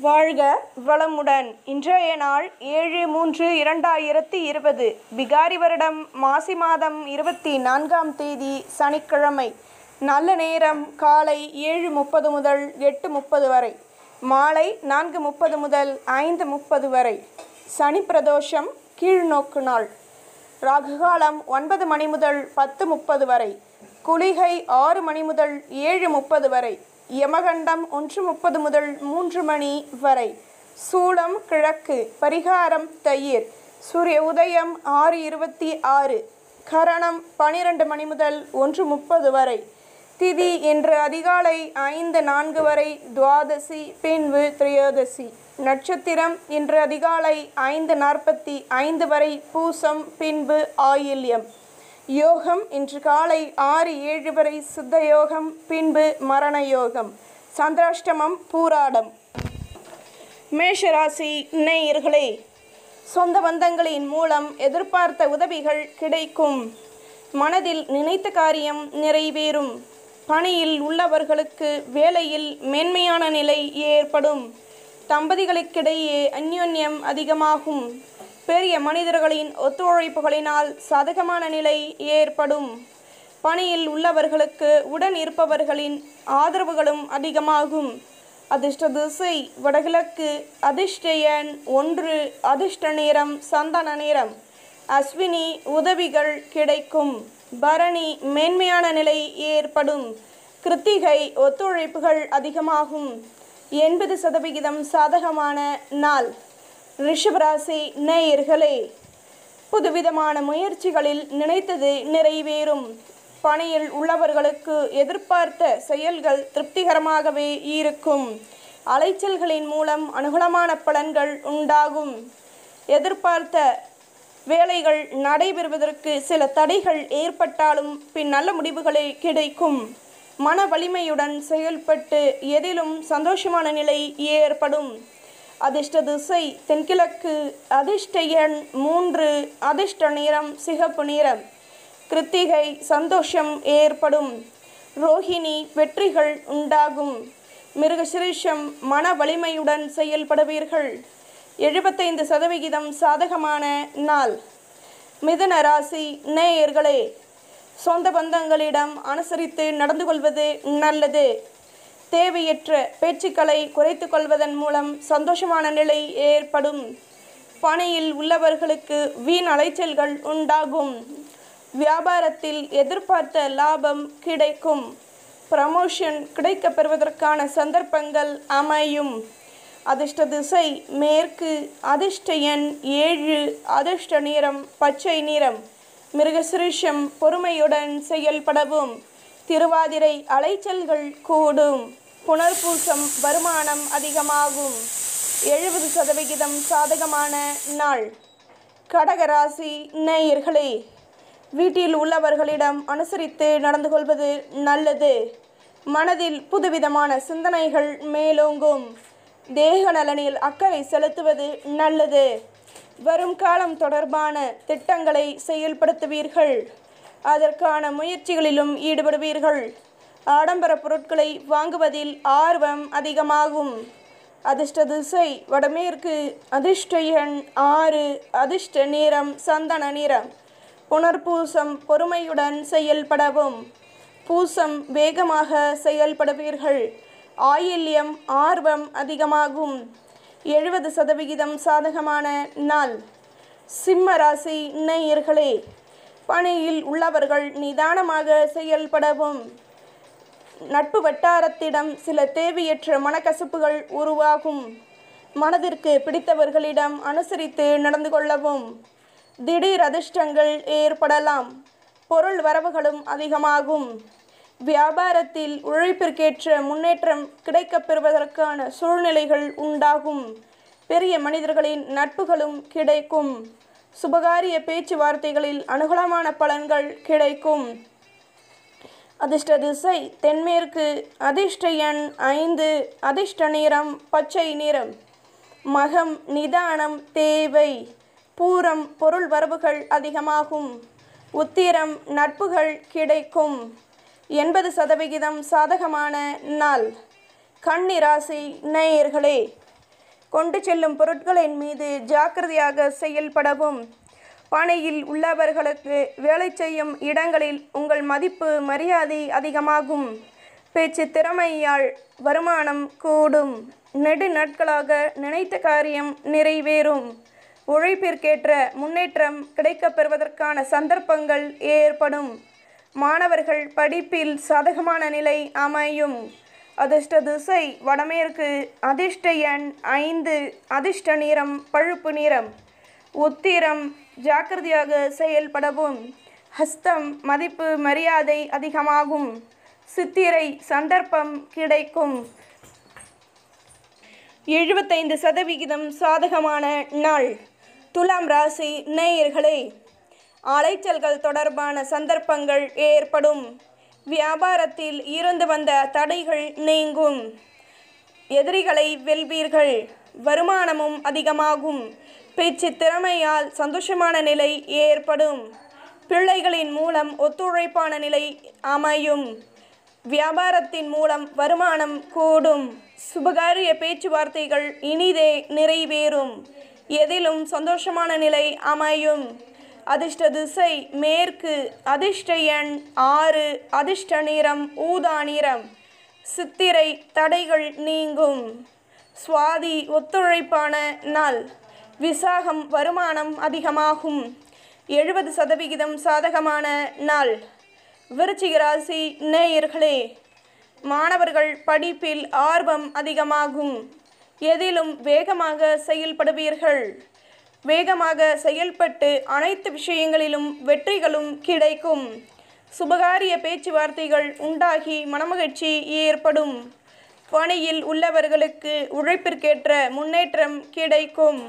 வாழ்க வளமுடன் இன்றைய நாள் ஏழு மூன்று இரண்டாயிரத்தி இருபது பிகாரி வருடம் மாசி மாதம் இருபத்தி நான்காம் தேதி சனிக்கிழமை நல்ல நேரம் காலை ஏழு முப்பது முதல் எட்டு முப்பது வரை மாலை நான்கு முப்பது முதல் ஐந்து முப்பது வரை சனி பிரதோஷம் கீழ்நோக்கு நாள் ராகுகாலம் ஒன்பது மணி முதல் பத்து முப்பது வரை குளிகை ஆறு மணி முதல் ஏழு முப்பது வரை யமகண்டம் ஒன்று முப்பது முதல் மூன்று மணி வரை சூளம் கிழக்கு பரிகாரம் தயிர் சூரிய உதயம் ஆறு இருபத்தி ஆறு கரணம் பனிரெண்டு மணி முதல் ஒன்று முப்பது வரை திதி இன்று அதிகாலை ஐந்து நான்கு வரை துவாதசி பின்பு திரையோதசி நட்சத்திரம் இன்று அதிகாலை ஐந்து நாற்பத்தி ஐந்து வரை பூசம் பின்பு ஆயில்யம் யோகம் இன்று காலை ஆறு ஏழு வரை சித்த யோகம் பின்பு மரண யோகம் சந்திராஷ்டமம் பூராடம் மேஷராசி நேயர்களே சொந்த பந்தங்களின் மூலம் எதிர்பார்த்த உதவிகள் கிடைக்கும் மனதில் நினைத்த காரியம் நிறைவேறும் பணியில் உள்ளவர்களுக்கு வேலையில் மேன்மையான நிலை ஏற்படும் தம்பதிகளுக்கிடையே அந்யோன்யம் அதிகமாகும் பெரிய மனிதர்களின் ஒத்துழைப்புகளினால் சாதகமான நிலை ஏற்படும் பணியில் உள்ளவர்களுக்கு உடன் இருப்பவர்களின் ஆதரவுகளும் அதிகமாகும் அதிர்ஷ்ட திசை வடகிழக்கு அதிர்ஷ்ட எண் ஒன்று அதிர்ஷ்ட நேரம் சந்தன நேரம் அஸ்வினி உதவிகள் கிடைக்கும் பரணி மேன்மையான நிலை ஏற்படும் கிருத்திகை ஒத்துழைப்புகள் அதிகமாகும் எண்பது சதவிகிதம் சாதகமான நாள் ரிஷபராசி நேயர்களே புதுவிதமான முயற்சிகளில் நினைத்தது நிறைவேறும் பணியில் உள்ளவர்களுக்கு எதிர்பார்த்த செயல்கள் திருப்திகரமாகவே இருக்கும் அலைச்சல்களின் மூலம் அனுகூலமான பலன்கள் உண்டாகும் எதிர்பார்த்த வேலைகள் நடைபெறுவதற்கு சில தடைகள் ஏற்பட்டாலும் பின் நல்ல முடிவுகளே கிடைக்கும் மன வலிமையுடன் செயல்பட்டு எதிலும் சந்தோஷமான நிலை ஏற்படும் அதிர்ஷ்ட திசை தென்கிழக்கு அதிர்ஷ்ட எண் மூன்று அதிர்ஷ்ட நிறம் சிகப்பு நிறம் கிருத்திகை சந்தோஷம் ஏற்படும் ரோஹிணி வெற்றிகள் உண்டாகும் மிருகசிரீஷம் மன வலிமையுடன் செயல்படுவீர்கள் எழுபத்தைந்து சதவிகிதம் சாதகமான நாள் மிதுன ராசி நேயர்களே சொந்த பந்தங்களிடம் அனுசரித்து நடந்து கொள்வது நல்லது தேவையற்ற பேச்சுக்களை குறைத்து கொள்வதன் மூலம் சந்தோஷமான நிலை ஏற்படும் பணியில் உள்ளவர்களுக்கு வீண் அலைச்சல்கள் உண்டாகும் வியாபாரத்தில் எதிர்பார்த்த லாபம் கிடைக்கும் ப்ரமோஷன் கிடைக்கப் பெறுவதற்கான சந்தர்ப்பங்கள் அமையும் அதிர்ஷ்ட திசை மேற்கு அதிர்ஷ்ட எண் ஏழு அதிர்ஷ்ட நிறம் பச்சை நிறம் மிருகசிருஷம் பொறுமையுடன் செயல்படவும் திருவாதிரை அலைச்சல்கள் கூடும் புனர்பூசம் வருமானம் அதிகமாகும் எழுபது சதவிகிதம் சாதகமான நாள் கடகராசி நேயர்களே வீட்டில் உள்ளவர்களிடம் அனுசரித்து நடந்து கொள்வது நல்லது மனதில் புதுவிதமான சிந்தனைகள் மேலோங்கும் தேக நலனில் அக்கறை செலுத்துவது நல்லது வரும் காலம் தொடர்பான திட்டங்களை செயல்படுத்துவீர்கள் அதற்கான முயற்சிகளிலும் ஈடுபடுவீர்கள் ஆடம்பர பொருட்களை வாங்குவதில் ஆர்வம் அதிகமாகும் அதிர்ஷ்ட திசை வடமேற்கு அதிர்ஷ்ட எண் ஆறு அதிர்ஷ்ட நிறம் சந்தன நிறம் புனர்பூசம் பொறுமையுடன் செயல்படவும் பூசம் வேகமாக செயல்படுவீர்கள் ஆயில்யம் ஆர்வம் அதிகமாகும் எழுபது சதவிகிதம் சாதகமான நாள் சிம்ம ராசி நேயர்களே பணியில் உள்ளவர்கள் நிதானமாக செயல்படவும் நட்பு வட்டாரத்திடம் சில தேவையற்ற மனக்கசப்புகள் உருவாகும் மனதிற்கு பிடித்தவர்களிடம் அனுசரித்து நடந்து கொள்ளவும் திடீர் அதிர்ஷ்டங்கள் ஏற்படலாம் பொருள் வரவுகளும் அதிகமாகும் வியாபாரத்தில் உழைப்பிற்கேற்ற முன்னேற்றம் கிடைக்கப் பெறுவதற்கான சூழ்நிலைகள் உண்டாகும் பெரிய மனிதர்களின் நட்புகளும் கிடைக்கும் சுபகாரிய பேச்சுவார்த்தைகளில் அனுகூலமான பலன்கள் கிடைக்கும் அதிர்ஷ்ட திசை தென்மேற்கு அதிர்ஷ்ட எண் ஐந்து அதிர்ஷ்ட நிறம் பச்சை நிறம் மகம் நிதானம் தேவை பூரம் பொருள் வரவுகள் அதிகமாகும் உத்திரம் நட்புகள் கிடைக்கும் எண்பது சதவிகிதம் சாதகமான நாள் கன்னிராசி நேயர்களே கொண்டு செல்லும் பொருட்களின் மீது ஜாக்கிரதையாக செயல்படவும் பணியில் உள்ளவர்களுக்கு வேலை செய்யும் இடங்களில் உங்கள் மதிப்பு மரியாதை அதிகமாகும் பேச்சு திறமையால் வருமானம் கூடும் நெடு நாட்களாக நினைத்த காரியம் நிறைவேறும் உழைப்பிற்கேற்ற முன்னேற்றம் கிடைக்கப் பெறுவதற்கான சந்தர்ப்பங்கள் ஏற்படும் மாணவர்கள் படிப்பில் சாதகமான நிலை அமையும் அதிர்ஷ்ட திசை வடமேற்கு அதிர்ஷ்ட எண் ஐந்து அதிர்ஷ்ட நிறம் பழுப்பு நிறம் உத்திரம் ஜாக்கிரதையாக செயல்படவும் ஹஸ்தம் மதிப்பு மரியாதை அதிகமாகும் சித்திரை சந்தர்ப்பம் கிடைக்கும் எழுபத்தைந்து சதவிகிதம் சாதகமான நாள் துலாம் ராசி நேயர்களே அலைச்சல்கள் தொடர்பான சந்தர்ப்பங்கள் ஏற்படும் வியாபாரத்தில் இருந்து வந்த தடைகள் நீங்கும் எதிரிகளை வெல்வீர்கள் வருமானமும் அதிகமாகும் பேச்சு திறமையால் சந்தோஷமான நிலை ஏற்படும் பிள்ளைகளின் மூலம் ஒத்துழைப்பான நிலை அமையும் வியாபாரத்தின் மூலம் வருமானம் கூடும் சுபகாரிய பேச்சுவார்த்தைகள் இனிதே நிறைவேறும் எதிலும் சந்தோஷமான நிலை அமையும் அதிர்ஷ்ட திசை மேற்கு அதிர்ஷ்ட எண் ஆறு அதிர்ஷ்ட நிறம் ஊதா நிறம் சித்திரை தடைகள் நீங்கும் சுவாதி ஒத்துழைப்பான நாள் விசாகம் வருமானம் அதிகமாகும் எழுபது சதவிகிதம் சாதகமான நாள் விருச்சிக ராசி நேயர்களே மாணவர்கள் படிப்பில் ஆர்வம் அதிகமாகும் எதிலும் வேகமாக செயல்படுவீர்கள் வேகமாக செயல்பட்டு அனைத்து விஷயங்களிலும் வெற்றிகளும் கிடைக்கும் சுபகாரிய பேச்சுவார்த்தைகள் உண்டாகி மனமகிழ்ச்சி ஏற்படும் பணியில் உள்ளவர்களுக்கு உழைப்பிற்கேற்ற முன்னேற்றம் கிடைக்கும்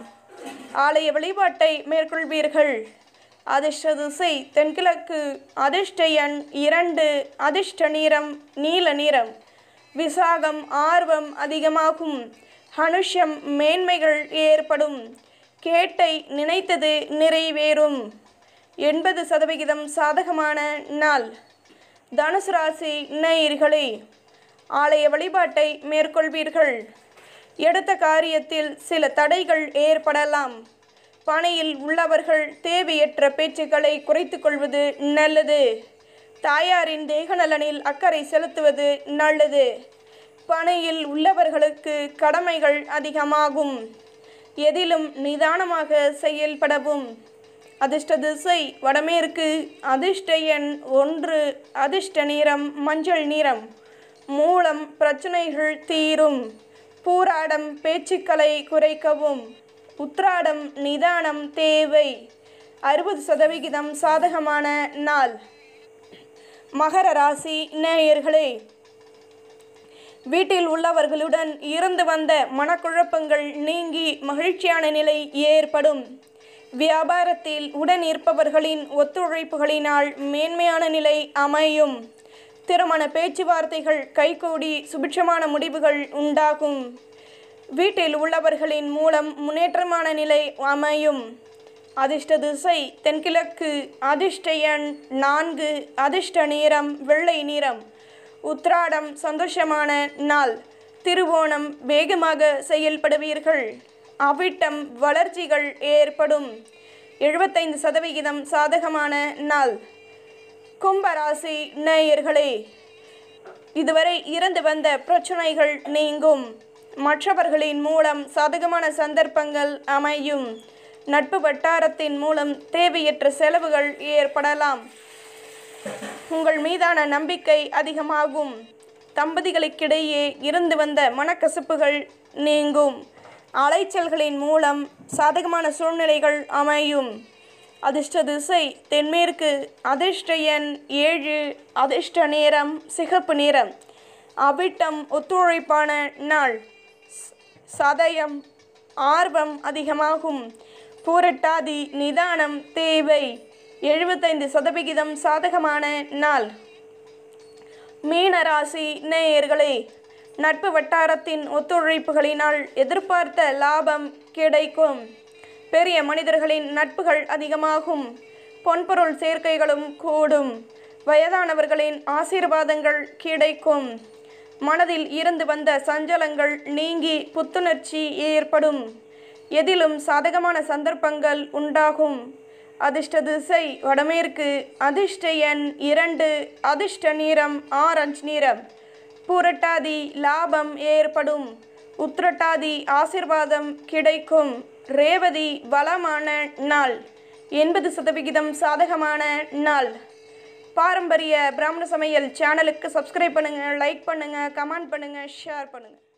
ஆலய வழிபாட்டை மேற்கொள்வீர்கள் அதிர்ஷ்ட திசை தென்கிழக்கு அதிர்ஷ்ட எண் இரண்டு அதிர்ஷ்ட நிறம் நீல நிறம் விசாகம் ஆர்வம் அதிகமாகும் அனுஷம் மேன்மைகள் ஏற்படும் கேட்டை நினைத்தது நிறைவேறும் எண்பது சதவிகிதம் சாதகமான நாள் தனுசு ராசி நேயர்களே ஆலய வழிபாட்டை மேற்கொள்வீர்கள் எடுத்த காரியத்தில் சில தடைகள் ஏற்படலாம் பணியில் உள்ளவர்கள் தேவையற்ற பேச்சுக்களை குறைத்துக் கொள்வது நல்லது தாயாரின் தேக நலனில் அக்கறை செலுத்துவது நல்லது பணியில் உள்ளவர்களுக்கு கடமைகள் அதிகமாகும் எதிலும் நிதானமாக செயல்படவும் அதிர்ஷ்ட திசை வடமேற்கு அதிர்ஷ்ட எண் ஒன்று அதிர்ஷ்ட நிறம் மஞ்சள் நிறம் மூலம் பிரச்சனைகள் தீரும் பூராடம் பேச்சுக்களை குறைக்கவும் உத்ராடம் நிதானம் தேவை அறுபது சதவிகிதம் சாதகமான நாள் மகர ராசி நேயர்களே வீட்டில் உள்ளவர்களுடன் இருந்து வந்த மனக்குழப்பங்கள் நீங்கி மகிழ்ச்சியான நிலை ஏற்படும் வியாபாரத்தில் உடன் இருப்பவர்களின் ஒத்துழைப்புகளினால் மேன்மையான நிலை அமையும் திருமண பேச்சுவார்த்தைகள் கைகூடி சுபிட்சமான முடிவுகள் உண்டாகும் வீட்டில் உள்ளவர்களின் மூலம் முன்னேற்றமான நிலை அமையும் அதிர்ஷ்ட திசை தென்கிழக்கு அதிர்ஷ்ட எண் நான்கு அதிர்ஷ்ட நிறம் வெள்ளை நிறம் உத்ராடம் சந்தோஷமான நாள் திருவோணம் வேகமாக செயல்படுவீர்கள் அவிட்டம் வளர்ச்சிகள் ஏற்படும் எழுபத்தைந்து சதவிகிதம் சாதகமான நாள் கும்பராசி நேயர்களே இதுவரை இருந்து வந்த பிரச்சனைகள் நீங்கும் மற்றவர்களின் மூலம் சாதகமான சந்தர்ப்பங்கள் அமையும் நட்பு வட்டாரத்தின் மூலம் தேவையற்ற செலவுகள் ஏற்படலாம் உங்கள் மீதான நம்பிக்கை அதிகமாகும் தம்பதிகளுக்கிடையே இருந்து வந்த மனக்கசப்புகள் நீங்கும் அலைச்சல்களின் மூலம் சாதகமான சூழ்நிலைகள் அமையும் அதிர்ஷ்ட திசை தென்மேற்கு அதிர்ஷ்ட எண் ஏழு அதிர்ஷ்ட நேரம் சிகப்பு நிறம் அவிட்டம் ஒத்துழைப்பான நாள் ச- சதயம் ஆர்வம் அதிகமாகும் பூரட்டாதி நிதானம் தேவை எழுபத்தைந்து சதவிகிதம் சாதகமான நாள் மீனராசி நேயர்களே நட்பு வட்டாரத்தின் ஒத்துழைப்புகளினால் எதிர்பார்த்த லாபம் கிடைக்கும் பெரிய மனிதர்களின் நட்புகள் அதிகமாகும் பொன்பொருள் சேர்க்கைகளும் கூடும் வயதானவர்களின் ஆசீர்வாதங்கள் கிடைக்கும் மனதில் இருந்து வந்த சஞ்சலங்கள் நீங்கி புத்துணர்ச்சி ஏற்படும் எதிலும் சாதகமான சந்தர்ப்பங்கள் உண்டாகும் அதிர்ஷ்ட திசை வடமேற்கு அதிர்ஷ்ட எண் இரண்டு அதிர்ஷ்ட நிறம் ஆரஞ்சு நிறம் பூரட்டாதி லாபம் ஏற்படும் உத்திரட்டாதி ஆசிர்வாதம் கிடைக்கும் ரேவதி வளமான நாள் எண்பது சதவிகிதம் சாதகமான நாள் பாரம்பரிய பிராமண சமையல் சேனலுக்கு சப்ஸ்கிரைப் பண்ணுங்கள் லைக் பண்ணுங்கள் கமெண்ட் பண்ணுங்கள் ஷேர் பண்ணுங்கள்